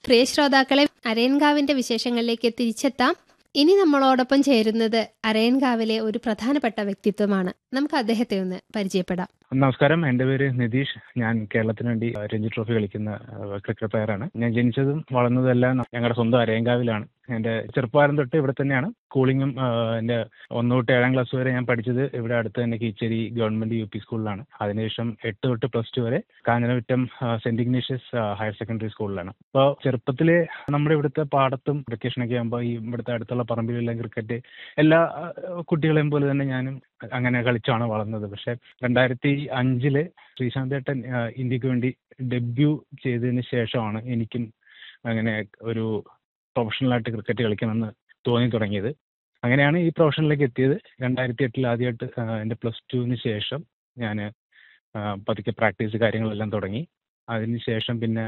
പ്രിയ ശ്രോതാക്കളെ അരയൻകാവിന്റെ വിശേഷങ്ങളിലേക്ക് തിരിച്ചെത്താം ഇനി നമ്മളോടൊപ്പം ചേരുന്നത് അരയൻകാവിലെ ഒരു പ്രധാനപ്പെട്ട വ്യക്തിത്വമാണ് നമുക്ക് അദ്ദേഹത്തെ ഒന്ന് പരിചയപ്പെടാം നമസ്കാരം എൻ്റെ പേര് നിതീഷ് ഞാൻ കേരളത്തിന് വേണ്ടി ആ, രഞ്ജി ട്രോഫി കളിക്കുന്ന ക്രിക്കറ്റ് പ്ലെയറാണ് ഞാൻ ജനിച്ചതും വളർന്നതും എല്ലാം ഞങ്ങളുടെ സ്വന്തം അരയങ്കാവിലാണ് എൻ്റെ ചെറുപ്പകാലം തൊട്ട് ഇവിടെ തന്നെയാണ് സ്കൂളിങ്ങും ആ, എൻ്റെ ഒന്ന് തൊട്ട് ഏഴാം ക്ലാസ് വരെ ഞാൻ പഠിച്ചത് ഇവിടെ അടുത്ത് തന്നെ കീച്ചേരി ഗവൺമെന്റ് യു പി സ്കൂളിലാണ് അതിനുശേഷം എട്ട് തൊട്ട് പ്ലസ് ടു വരെ കാഞ്ഞിരവിറ്റം ആ, സെന്റ് ഇഗ്നീഷ്യസ് ആ, ഹയർ സെക്കൻഡറി സ്കൂളിലാണ് അപ്പോൾ ചെറുപ്പത്തിൽ നമ്മുടെ ഇവിടുത്തെ പാടത്തും വെക്കേഷനൊക്കെ ആകുമ്പോൾ ഈ ഇവിടുത്തെ അടുത്തുള്ള പറമ്പിലെല്ലാം ക്രിക്കറ്റ് എല്ലാ ആ, കുട്ടികളെയും പോലെ തന്നെ ഞാനും അങ്ങനെ കളിച്ചാണ് വളർന്നത് പക്ഷെ രണ്ടായിരത്തി അഞ്ചില് ശ്രീശാന്ത് ഏട്ടൻ ആ, ഇന്ത്യക്ക് വേണ്ടി ഡെബ്യൂ ചെയ്തതിന് ശേഷമാണ് എനിക്കും അങ്ങനെ ഒരു പ്രൊഫഷണലായിട്ട് ക്രിക്കറ്റ് കളിക്കണമെന്ന് തോന്നി തുടങ്ങിയത് അങ്ങനെയാണ് ഈ പ്രൊഫഷനിലേക്ക് എത്തിയത് രണ്ടായിരത്തി എട്ടിൽ ആദ്യമായിട്ട് ആ, എൻ്റെ പ്ലസ് ടുവിന് ശേഷം ഞാൻ പതുക്കെ പ്രാക്ടീസ് കാര്യങ്ങളെല്ലാം തുടങ്ങി അതിന് ശേഷം പിന്നെ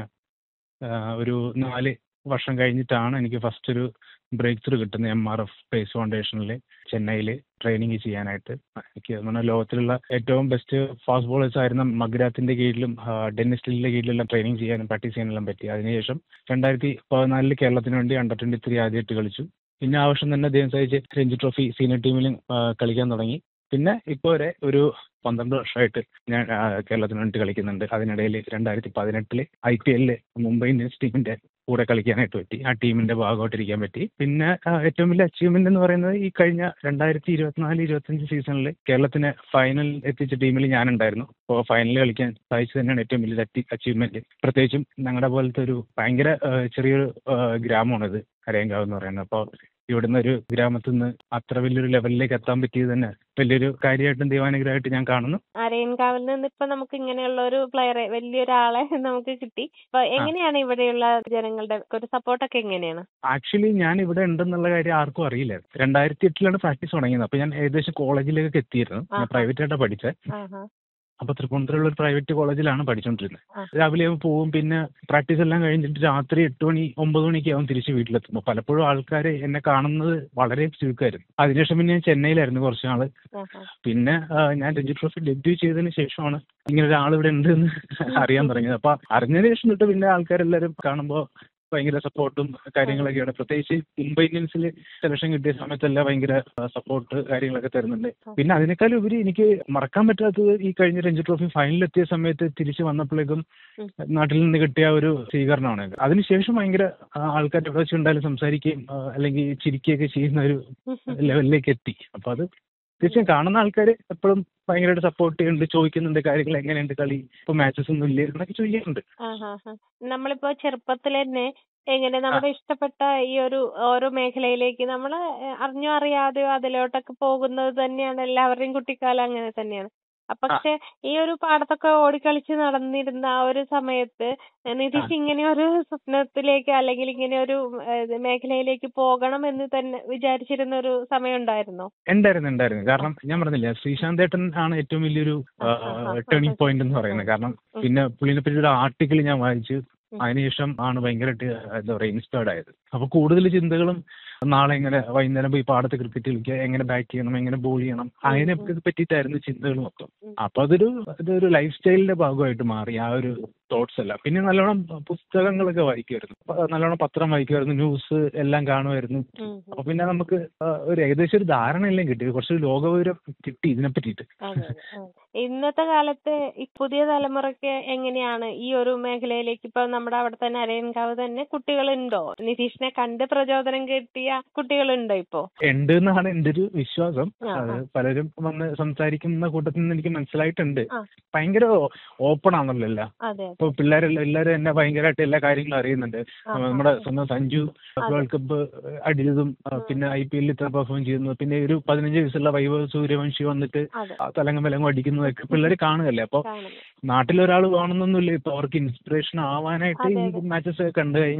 ആ, ഒരു നാല് വർഷം കഴിഞ്ഞിട്ടാണ് എനിക്ക് ഫസ്റ്റ് ഒരു ബ്രേക്ക് ത്രൂ കിട്ടുന്നത് എം ആർ എഫ് സ്പേസ് ഫൗണ്ടേഷനിൽ ചെന്നൈയിൽ ട്രെയിനിങ് ചെയ്യാനായിട്ട് എനിക്ക് നമ്മുടെ ലോകത്തിലുള്ള ഏറ്റവും ബെസ്റ്റ് ഫാസ്റ്റ് ബോളേഴ്സ് ആയിരുന്ന മഗ്രാത്തിന്റെ കീഴിലും ആ, ഡെന്നിസ് ലില്ലിന്റെ കീഴിലെല്ലാം ട്രെയിനിങ് ചെയ്യാനും പ്രാക്ടീസ് ചെയ്യാനെല്ലാം പറ്റി അതിനുശേഷം രണ്ടായിരത്തി പതിനാലിൽ കേരളത്തിന് വേണ്ടി അണ്ടർ ട്വന്റി ത്രീ ആദ്യമായിട്ട് കളിച്ചു പിന്നെ ആ വർഷം തന്നെ ദൈവം സഹിച്ച് രഞ്ജി ട്രോഫി സീനിയർ ടീമിലും ആ, കളിക്കാൻ തുടങ്ങി പിന്നെ ഇപ്പോൾ വരെ ഒരു പന്ത്രണ്ട് വർഷമായിട്ട് ഞാൻ ആ, കേരളത്തിന് വേണ്ടി കളിക്കുന്നുണ്ട് അതിനിടയിൽ രണ്ടായിരത്തി പതിനെട്ടില് ഐ പി എല്ലിൽ മുംബൈ ഇന്ത്യൻസ് ടീമിന്റെ കൂടെ കളിക്കാനായിട്ട് പറ്റി ആ ടീമിന്റെ ഭാഗമായിട്ടിരിക്കാൻ പറ്റി പിന്നെ ആ, ഏറ്റവും വലിയ അച്ചീവ്മെന്റ് എന്ന് പറയുന്നത് ഈ കഴിഞ്ഞ രണ്ടായിരത്തി ഇരുപത്തിനാല് ഇരുപത്തഞ്ച് സീസണിൽ കേരളത്തിന് ഫൈനൽ എത്തിച്ച ടീമിൽ ഞാനുണ്ടായിരുന്നു അപ്പോൾ ഫൈനലിൽ കളിക്കാൻ സാധിച്ചത് തന്നെയാണ് ഏറ്റവും വലിയ അച്ചീവ്മെന്റ് പ്രത്യേകിച്ചും ഞങ്ങളുടെ പോലത്തെ ഒരു ഭയങ്കര ആ, ചെറിയൊരു ആ, ഗ്രാമമാണിത് അരയങ്കാവ് എന്ന് പറയുന്നത് അപ്പോൾ ഇവിടുന്ന് ഒരു ഗ്രാമത്തിൽ നിന്ന് അത്ര വലിയൊരു ലെവലിലേക്ക് എത്താൻ പറ്റിയത് തന്നെ വലിയൊരു കാര്യമായിട്ടും ദൈവാനുഗ്രഹമായിട്ട് ഞാൻ കാണുന്നു അരയൻകാവിൽ നിന്ന് ഇപ്പൊ നമുക്ക് ഇങ്ങനെയുള്ള ഒരു പ്ലെയറെ വലിയൊരാളെ നമുക്ക് കിട്ടി അപ്പൊ എങ്ങനെയാണ് ഇവിടെയുള്ള ജനങ്ങളുടെ ഒരു സപ്പോർട്ടൊക്കെ എങ്ങനെയാണ് ആക്ച്വലി ഞാൻ ഇവിടെ ഉണ്ടെന്നുള്ള കാര്യം ആർക്കും അറിയില്ലായിരുന്നു രണ്ടായിരത്തി എട്ടിലാണ് പ്രാക്ടീസ് തുടങ്ങിയത് അപ്പൊ ഞാൻ ഏകദേശം കോളേജിലേക്ക് എത്തിയിരുന്നു ഞാൻ ആഹാ. പ്രൈവറ്റ് ആയിട്ടാണ് പഠിച്ചത് ആഹാ. അപ്പൊ തൃപ്പൂണിത്തുറയുള്ള ഒരു പ്രൈവറ്റ് കോളേജിലാണ് പഠിച്ചുകൊണ്ടിരുന്നത് ആ. രാവിലെ ആവുമ്പോൾ പോവും പിന്നെ പ്രാക്ടീസ് എല്ലാം കഴിഞ്ഞിട്ട് രാത്രി എട്ട് മണി ഒമ്പത് മണിക്ക് ആവും തിരിച്ച് വീട്ടിലെത്തുമ്പോൾ പലപ്പോഴും ആൾക്കാർ എന്നെ കാണുന്നത് വളരെ ചുരുക്കമായിരുന്നു അതിനുശേഷം പിന്നെ ഞാൻ ചെന്നൈയിലായിരുന്നു കുറച്ച് നാള് ആഹാ. പിന്നെ ആ, ഞാൻ രഞ്ജി ട്രോഫി ഡെബ്യൂ ചെയ്തതിന് ശേഷമാണ് ഇങ്ങനെ ഒരാൾ ഇവിടെ ഉണ്ട് എന്ന് അറിയാൻ തുടങ്ങിയത് അപ്പൊ അറിഞ്ഞതിന് ശേഷം തൊട്ട് പിന്നെ ആൾക്കാരെല്ലാരും കാണുമ്പോൾ ഭയങ്കര സപ്പോർട്ടും കാര്യങ്ങളൊക്കെയാണ് പ്രത്യേകിച്ച് മുംബൈ ഇന്ത്യൻസിൽ സെലക്ഷൻ കിട്ടിയ സമയത്തെല്ലാം ഭയങ്കര സപ്പോർട്ട് കാര്യങ്ങളൊക്കെ തരുന്നുണ്ട് പിന്നെ അതിനേക്കാൾ ഉപരി എനിക്ക് മറക്കാൻ പറ്റാത്തത് ഈ കഴിഞ്ഞ രഞ്ജി ട്രോഫി ഫൈനലിലെത്തിയ സമയത്ത് തിരിച്ചു വന്നപ്പോഴേക്കും ഉം. നാട്ടിൽ നിന്ന് കിട്ടിയ ഒരു സ്വീകരണമാണ് അതിനുശേഷം ഭയങ്കര ആൾക്കാർ എവിടെ വെച്ചുണ്ടായാലും സംസാരിക്കുകയും ആ, അല്ലെങ്കിൽ ചിരിക്കുകയൊക്കെ ചെയ്യുന്ന ഒരു ലെവലിലേക്ക് എത്തി അപ്പൊ അത് തീർച്ചയായും കാണുന്ന ആൾക്കാർ എപ്പോഴും ഭയങ്കരമായിട്ട് സപ്പോർട്ട് ചെയ്യുന്നുണ്ട് ചോദിക്കുന്നുണ്ട് കാര്യങ്ങൾ എങ്ങനെയുണ്ട് കളി ഇപ്പൊ മാച്ചസ് ഒന്നും ഇല്ലേ എന്നൊക്കെ ചോദിക്കുന്നുണ്ട് ആഹാ. നമ്മളിപ്പോ ചെറുപ്പത്തിൽ തന്നെ എങ്ങനെ നമ്മുടെ ഇഷ്ടപ്പെട്ട ഈ ഒരു ഓരോ മേഖലയിലേക്ക് നമ്മൾ അറിഞ്ഞോ അറിയാതെയോ അതിലോട്ടൊക്കെ പോകുന്നത് തന്നെയാണ് എല്ലാവരുടെയും കുട്ടിക്കാലം അങ്ങനെ തന്നെയാണ് അപ്പൊ പക്ഷെ ഈ ഒരു പാടത്തൊക്കെ ഓടിക്കളിച്ച് നടന്നിരുന്ന ആ ഒരു സമയത്ത് നിതീഷ് ഇങ്ങനെ ഒരു സ്വപ്നത്തിലേക്ക് അല്ലെങ്കിൽ ഇങ്ങനെ ഒരു ഏഹ്, മേഖലയിലേക്ക് പോകണം എന്ന് തന്നെ വിചാരിച്ചിരുന്ന ഒരു സമയം ഉണ്ടായിരുന്നോ ഉണ്ടായിരുന്നു ഉണ്ടായിരുന്നു കാരണം ഞാൻ പറഞ്ഞില്ല ശ്രീശാന്ത് ഏട്ടൻ ആണ് ഏറ്റവും വലിയൊരു ആ, ആ, ആ, ടേണിംഗ് ആ, പോയിന്റ് എന്ന് പറയുന്നത് കാരണം ഉം. പിന്നെ പുള്ളിനെ പറ്റി ഒരു ആർട്ടിക്കിൾ ഞാൻ വായിച്ചു ഉം. അതിനുശേഷം ആണ് ഭയങ്കരമായിട്ട് എന്താ പറയുക ഇൻസ്പയർഡ് ആയത് അപ്പൊ കൂടുതൽ ചിന്തകളും നാളെ എങ്ങനെ വൈകുന്നേരം പോയി പാടത്ത് ക്രിക്കറ്റ് കളിക്കുക എങ്ങനെ ബാറ്റ് ചെയ്യണം എങ്ങനെ ബോൾ ചെയ്യണം അതിനെയൊക്കെ പറ്റിയിട്ടായിരുന്നു ചിന്തകൾ മൊത്തം ഉം. അപ്പൊ അതൊരു അതൊരു ലൈഫ് സ്റ്റൈലിന്റെ ഭാഗമായിട്ട് മാറി ആ ഒരു തോട്ട്സ് എല്ലാം പിന്നെ നല്ലോണം പുസ്തകങ്ങളൊക്കെ വായിക്കുമായിരുന്നു പ- നല്ലോണം പത്രം വായിക്കുമായിരുന്നു ന്യൂസ് എല്ലാം കാണുമായിരുന്നു ഉം, അപ്പൊ പിന്നെ നമുക്ക് ആ, ഒരു ഏകദേശം ഒരു ധാരണയെല്ലാം കിട്ടി കുറച്ച് ലോകവിവരം കിട്ടി ഇതിനെ പറ്റിയിട്ട് അതെ, അതെ, അതെ. ഇന്നത്തെ കാലത്ത് ഈ പുതിയ തലമുറയ്ക്ക് എങ്ങനെയാണ് ഈ ഒരു മേഖലയിലേക്ക് ഇപ്പൊ നമ്മുടെ അവിടെ തന്നെ അരയൻകാവ് തന്നെ കുട്ടികളുണ്ടോ നിതീഷിനെ കണ്ട് പ്രചോദനം കിട്ടിയ കുട്ടികളുണ്ടോ ഇപ്പോ ഉണ്ട് എന്നാണ് എന്റെ ഒരു വിശ്വാസം ആ, അത് ആ. പലരും വന്ന് സംസാരിക്കുന്ന കൂട്ടത്തിൽ നിന്ന് എനിക്ക് മനസ്സിലായിട്ടുണ്ട് ആ. ഭയങ്കര ഓപ്പൺ ആണല്ലോ എല്ലാം അതെ ഇപ്പൊ പിള്ളേരെല്ലാം എല്ലാവരും എന്നെ ഭയങ്കരമായിട്ട് എല്ലാ കാര്യങ്ങളും അറിയുന്നുണ്ട് ആ, നമ്മുടെ ആ. സ്വന്തം സഞ്ജു അതെ. വേൾഡ് കപ്പ് അടിച്ചതും ആ, ഉം. പിന്നെ ഐ പി എല്ലിൽ ഇത്ര പെർഫോം ചെയ്യുന്നു പിന്നെ ഒരു പതിനഞ്ച് വയസ്സുള്ള വൈഭവ് സൂര്യവംശി വന്നിട്ട് അതെ ആ തലങ്ങും വിലങ്ങും അടിക്കുന്നതൊക്കെ പിള്ളേർ കാണുകയല്ലേ അപ്പൊ കാണുന്നു നാട്ടിലൊരാൾ വേണമെന്നൊന്നുമില്ല ഇപ്പൊ അവർക്ക് ഇൻസ്പിറേഷൻ ആവാനായിട്ട് അതെ, ഈ അതെ. മാച്ചസ് ഒക്കെ കണ്ടു കഴിഞ്ഞാൽ